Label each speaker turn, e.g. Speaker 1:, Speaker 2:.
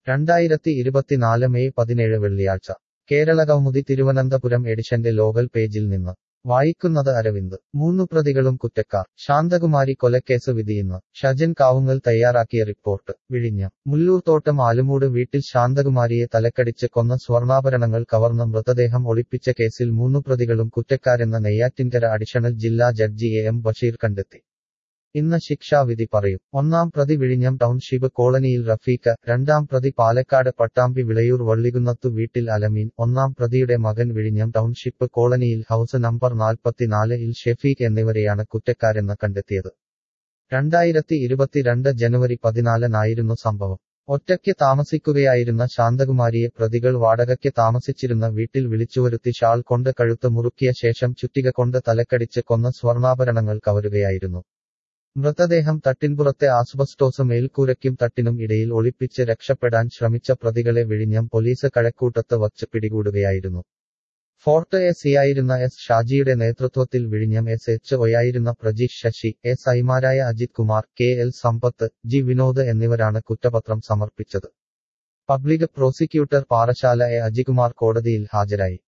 Speaker 1: രണ്ടായിരത്തി ഇരുപത്തിനാല് മെയ് പതിനേഴ് വെള്ളിയാഴ്ച കേരള കൗമുദി തിരുവനന്തപുരം എഡിഷന്റെ ലോകൽ പേജിൽ നിന്ന് വായിക്കുന്നത് അരവിന്ദ് മൂന്നു പ്രതികളും കുറ്റക്കാർ ശാന്തകുമാരി കൊലക്കേസ് വിധിയിന്ന് ഷജൻ കാവുങ്ങൽ തയ്യാറാക്കിയ റിപ്പോർട്ട് വിഴിഞ്ഞം മുല്ലൂർത്തോട്ടം ആലുമൂട് വീട്ടിൽ ശാന്തകുമാരിയെ തലക്കടിച്ച് കൊന്ന സ്വർണ്ണാഭരണങ്ങൾ കവർന്ന മൃതദേഹം ഒളിപ്പിച്ച കേസിൽ മൂന്നു പ്രതികളും കുറ്റക്കാരെന്ന നെയ്യാറ്റിൻകര അഡീഷണൽ ജില്ലാ ജഡ്ജി എ എം ബഷീർ കണ്ടെത്തി ഇന്ന് ശിക്ഷാവിധി പറയും ഒന്നാം പ്രതി വിഴിഞ്ഞം ടൗൺഷിപ്പ് കോളനിയിൽ റഫീഖ രണ്ടാം പ്രതി പാലക്കാട് പട്ടാമ്പി വിളയൂർ വള്ളികുന്നത്തു വീട്ടിൽ അലമീൻ ഒന്നാം പ്രതിയുടെ മകൻ വിഴിഞ്ഞം ടൗൺഷിപ്പ് കോളനിയിൽ ഹൌസ് നമ്പർ നാൽപ്പത്തിനാല് ഇൽ ഷെഫീഖ് എന്നിവരെയാണ് കുറ്റക്കാരെന്ന് കണ്ടെത്തിയത് രണ്ടായിരത്തി ഇരുപത്തിരണ്ട് ജനുവരി പതിനാലിനായിരുന്നു സംഭവം ഒറ്റയ്ക്ക് താമസിക്കുകയായിരുന്ന ശാന്തകുമാരിയെ പ്രതികൾ വാടകയ്ക്ക് താമസിച്ചിരുന്ന വീട്ടിൽ വിളിച്ചുവരുത്തി ഷാൾ കൊണ്ട് കഴുത്ത് മുറുക്കിയ ശേഷം ചുറ്റിക കൊണ്ട് തലക്കടിച്ച് കൊന്ന സ്വർണ്ണാഭരണങ്ങൾ കവരുകയായിരുന്നു മൃതദേഹം തട്ടിൻപുറത്തെ ആസ്ബസ്റ്റോസ് മേൽക്കൂരയ്ക്കും തട്ടിനും ഇടയിൽ ഒളിപ്പിച്ച് രക്ഷപ്പെടാൻ ശ്രമിച്ച പ്രതികളെ വിഴിഞ്ഞം പോലീസ് കഴക്കൂട്ടത്ത് വച്ച് പിടികൂടുകയായിരുന്നു ഫോർട്ട് എ സിയായിരുന്ന എസ് ഷാജിയുടെ നേതൃത്വത്തിൽ വിഴിഞ്ഞം എസ് എച്ച് ഒയായിരുന്ന പ്രജീഷ് ശശി എസ് ഐമാരായ Ajith Kumar K L Sampath G Vinod എന്നിവരാണ് കുറ്റപത്രം സമർപ്പിച്ചത് public prosecutor Parassala A Ajikumar കോടതിയിൽ ഹാജരായി